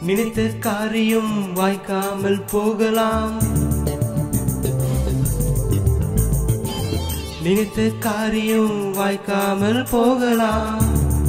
நினைத்த காரியம் வாய்க்காமல் போகலாம் நினைத்த காரியம் வாய்க்காமல் போகலாம்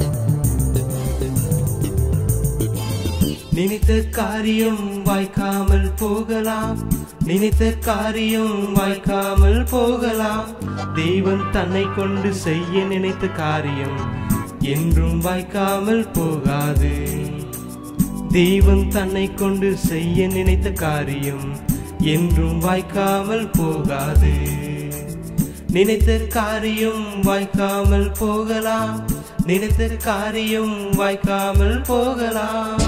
நினைத்த காரியம் வாய்க்காமல் போகலாம் நினைத்த காரியம் வாய்க்காமல் போகலாம் தெய்வன் தன்னை கொண்டு செய்ய நினைத்த காரியம் என்றும் வாய்க்காமல் போகாது தெய்வன் தன்னை கொண்டு செய்ய நினைத்த காரியம் என்றும் வாய்க்காமல் போகாது நினைத்த காரியம் வாய்க்காமல் போகலாம் நினைத்த காரியம் வாய்க்காமல் போகலாம்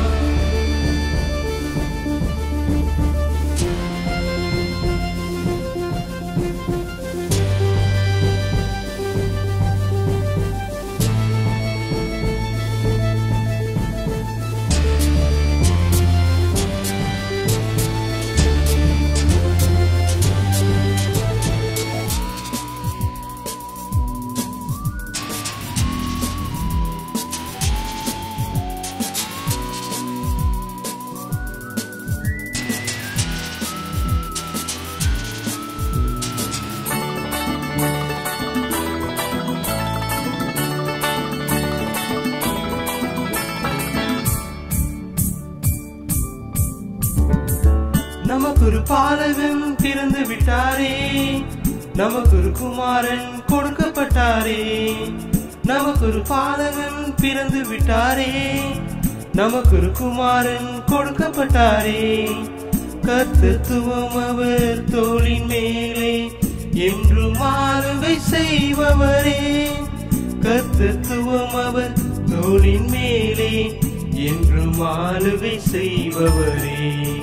நமக்கு ஒரு பாலகன் பிறந்து விட்டாரே நமக்கு ஒரு குமாரன் கொடுக்கப்பட்டாரே நமக்கு ஒரு பாலகன் பிறந்து விட்டாரே நமக்கு ஒரு குமாரன் கொடுக்கப்பட்டாரே கர்த்தத்துவம் அவர் தோளின் மேலே என்று மாறுவை செய்பவரே கர்த்தத்துவம் அவர் தோளின் மேலே என்று மாளுகை செய்பவரே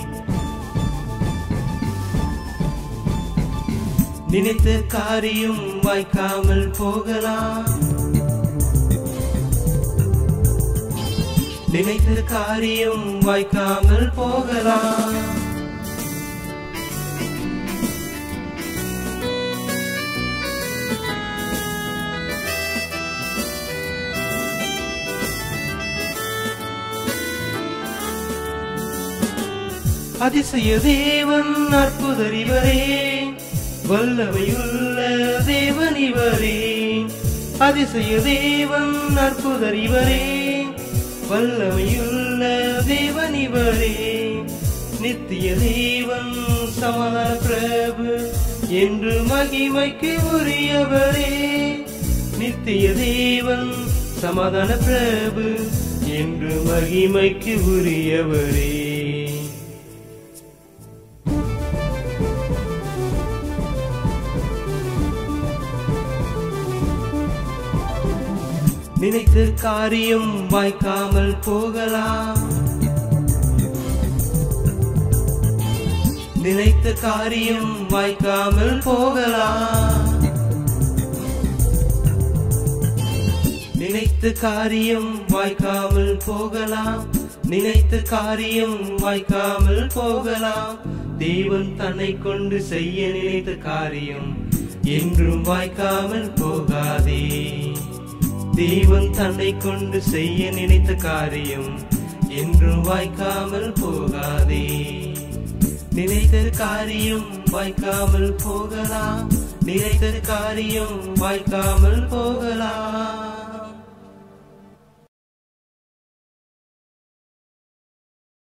நினைத்த காரியம் வாய்க்காமல் போகலாம் நினைத்த காரியம் வாய்க்காமல் போகலாம் அதிசய தேவன் அற்புதறிவரே வல்லமையுள்ள தேவன் இவரே அதிசய தேவன் அற்புதறிவரே வல்லமையுள்ள தேவன் இவரே நித்திய தேவன் சமாதான பிரபு என்று மகிமைக்கு உரியவரே நித்திய தேவன் சமாதான பிரபு என்று மகிமைக்கு உரியவரே நினைத்த காரியம் வாய்க்காமல் போகலாம் நினைத்த காரியம் வாய்க்காமல் போகலாம் நினைத்த காரியம் வாய்க்காமல் போகலாம் நினைத்த காரியம் வாய்க்காமல் போகலாம் தேவன் தன்னை கொண்டு செய்ய நினைத்த காரியம் என்றும் வாய்க்காமல் போகாதே தேவன் தன்னை கொண்டு செய்ய நினைத்த காரியம் என்றும் வாய்க்காமல் போகாதே நினைத்த காரியம் வாய்க்காமல் போகலாம் நினைத்த காரியம் வாய்க்காமல் போகலாம்